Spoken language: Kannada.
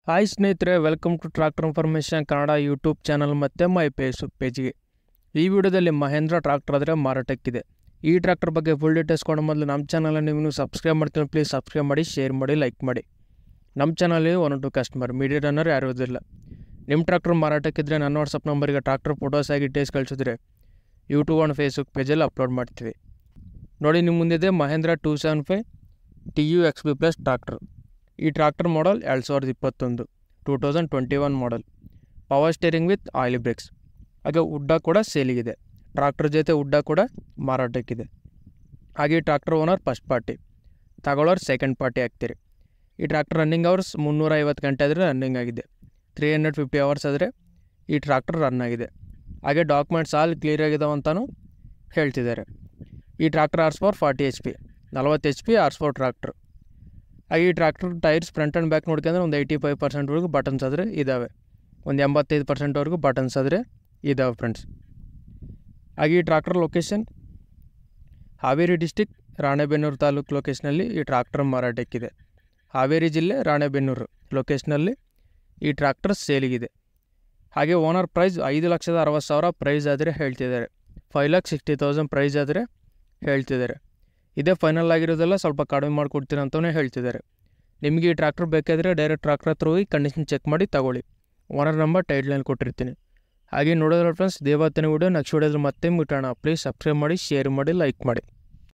ಹಾಯ್ ಸ್ನೇಹಿತರೆ welcome to tractor information Kannada YouTube channel ಮತ್ತು ಮೈ ಫೇಸ್ಬುಕ್ ಪೇಜ್ಗೆ ಈ ವಿಡಿಯೋದಲ್ಲಿ ಮಹೇಂದ್ರ ಟ್ರಾಕ್ಟರ್ ಆದರೆ ಮಾರಾಟಕ್ಕಿದೆ ಈ ಟ್ರಾಕ್ಟರ್ ಬಗ್ಗೆ ಫುಲ್ ಡೀಟೇಲ್ಸ್ ಕೊಡೋ ಮೊದಲು ನಮ್ಮ ಚಾನಲ್ ನೀವು ಸಬ್ಸ್ಕ್ರೈಬ್ ಮಾಡ್ತೀನಿ ಪ್ಲೀಸ್ ಸಬ್ಸ್ಕ್ರೈಬ್ ಮಾಡಿ ಶೇರ್ ಮಾಡಿ ಲೈಕ್ ಮಾಡಿ ನಮ್ಮ ಚಾನಲ್ಲಿ one to customer media runner ಯಾರೂ ಇರೋದಿಲ್ಲ ನಿಮ್ಮ ಟ್ರಾಕ್ಟರ್ ಮಾರಾಟಕ್ಕಿದ್ರೆ ನನ್ನ ವಾಟ್ಸಪ್ ನಂಬರ್ಗೆ ಟ್ರಾಕ್ಟರ್ ಫೋಟೋಸ್ ಆಗಿ ಡೀಟೇಲ್ಸ್ ಕಳಿಸಿದ್ರೆ ಯೂಟ್ಯೂಬ್ ಆ್ಯಂಡ್ ಫೇಸ್ಬುಕ್ ಪೇಜಲ್ಲಿ ಅಪ್ಲೋಡ್ ಮಾಡ್ತೀವಿ ನೋಡಿ ನಿಮ್ಮ ಮುಂದಿದೆ Mahindra two seven five T U X B plus tractor ಈ ಟ್ರಾಕ್ಟರ್ ಮಾಡಲ್ ಎರಡು ಸಾವಿರದ ಇಪ್ಪತ್ತೊಂದು two thousand twenty one model power steering with oil brakes ಹಾಗೆ ಉಡ್ಡ ಕೂಡ ಸೇಲಿಗಿದೆ ಟ್ರಾಕ್ಟರ್ ಜೊತೆ ಉಡ್ಡ ಕೂಡ ಮಾರಾಟಕ್ಕಿದೆ ಹಾಗೆ ಈ ಟ್ರಾಕ್ಟರ್ ಓನರ್ ಫಸ್ಟ್ ಪಾರ್ಟಿ ತಗೊಳ್ಳೋರು ಸೆಕೆಂಡ್ ಪಾರ್ಟಿ ಆಗ್ತೀರಿ ಈ ಟ್ರಾಕ್ಟರ್ ರನ್ನಿಂಗ್ ಅವರ್ಸ್ ಮುನ್ನೂರ ಐವತ್ತು ಗಂಟೆ ಆದರೆ ರನ್ನಿಂಗ್ ಆಗಿದೆ ತ್ರೀ ಹಂಡ್ರೆಡ್ ಫಿಫ್ಟಿ ಅವರ್ಸ್ ಆದರೆ ಈ ಟ್ರಾಕ್ಟರ್ ರನ್ ಆಗಿದೆ ಹಾಗೆ ಡಾಕ್ಯುಮೆಂಟ್ಸ್ ಆಲ್ ಕ್ಲಿಯರ್ ಆಗಿದಾವೆ ಅಂತಲೂ ಹೇಳ್ತಿದ್ದಾರೆ ಈ ಟ್ರಾಕ್ಟರ್ ಆರ್ಸ್ ಫೋರ್ ಫಾರ್ಟಿ ಎಚ್ ಪಿ ನಲ್ವತ್ತು ಎಚ್ ಪಿ ಆರ್ಸ್ ಫೋರ್ ಟ್ರಾಕ್ಟರ್ ಹಾಗೆ ಈ tractor tyres front and back ನೋಡ್ಕೊಂಡ್ರೆ ಒಂದು ಏಯ್ಟಿ ಫೈವ್ ಪರ್ಸೆಂಟ್ವರೆಗೂ ಬಟನ್ಸ್ ಆದರೆ ಇದ್ದಾವೆ ಒಂದು ಎಂಬತ್ತೈದು ಪರ್ಸೆಂಟ್ವರೆಗೂ ಬಟನ್ಸ್ ಆದರೆ ಇದ್ದಾವೆ ಫ್ರೆಂಡ್ಸ್ ಹಾಗೆ ಈ tractor location Haveri district Ranebennur taluk ಲೊಕೇಶನಲ್ಲಿ ಈ ಟ್ರಾಕ್ಟರ್ ಮಾರಾಟಕ್ಕಿದೆ ಹಾವೇರಿ ಜಿಲ್ಲೆ ರಾಣೆಬೆನ್ನೂರು ಲೊಕೇಶನಲ್ಲಿ ಈ ಟ್ರಾಕ್ಟರ್ ಸೇಲಿಗಿದೆ ಹಾಗೆ ಓನರ್ ಪ್ರೈಸ್ ಐದು ಲಕ್ಷದ ಅರವತ್ತು ಸಾವಿರ ಪ್ರೈಸ್ ಆದರೆ ಹೇಳ್ತಿದ್ದಾರೆ five lakh sixty thousand price ಆದರೆ ಹೇಳ್ತಿದ್ದಾರೆ ಇದೇ ಫೈನಲ್ ಆಗಿರೋದೆಲ್ಲ ಸ್ವಲ್ಪ ಕಡಿಮೆ ಮಾಡಿಕೊಡ್ತೀನಿ ಅಂತಲೇ ಹೇಳ್ತಿದ್ದಾರೆ ನಿಮಗೆ ಈ ಟ್ರಾಕ್ಟರ್ ಬೇಕಾದರೆ ಡೈರೆಕ್ಟ್ ಟ್ರಾಕ್ಟರ್ ಹತ್ರ ಹೋಗಿ ಕಂಡೀಷನ್ ಚೆಕ್ ಮಾಡಿ ತಗೊಳ್ಳಿ ಓನರ್ ನಂಬರ್ ಟೈಟ್ಲೈನ್ ಕೊಟ್ಟಿರ್ತೀನಿ ಹಾಗೆ ನೋಡೋದ್ರ ಫ್ರೆಂಡ್ಸ್ ದೇವತ್ತಿನ ವಿಡಿಯೋ ನೆಕ್ಸ್ಟ್ ವಿಡಿಯೋದಲ್ಲಿ ಮತ್ತೆ ಮುಟ್ಟೋಣ ಪ್ಲೀಸ್ ಸಬ್ಸ್ಕ್ರೈಬ್ ಮಾಡಿ ಶೇರ್ ಮಾಡಿ ಲೈಕ್ ಮಾಡಿ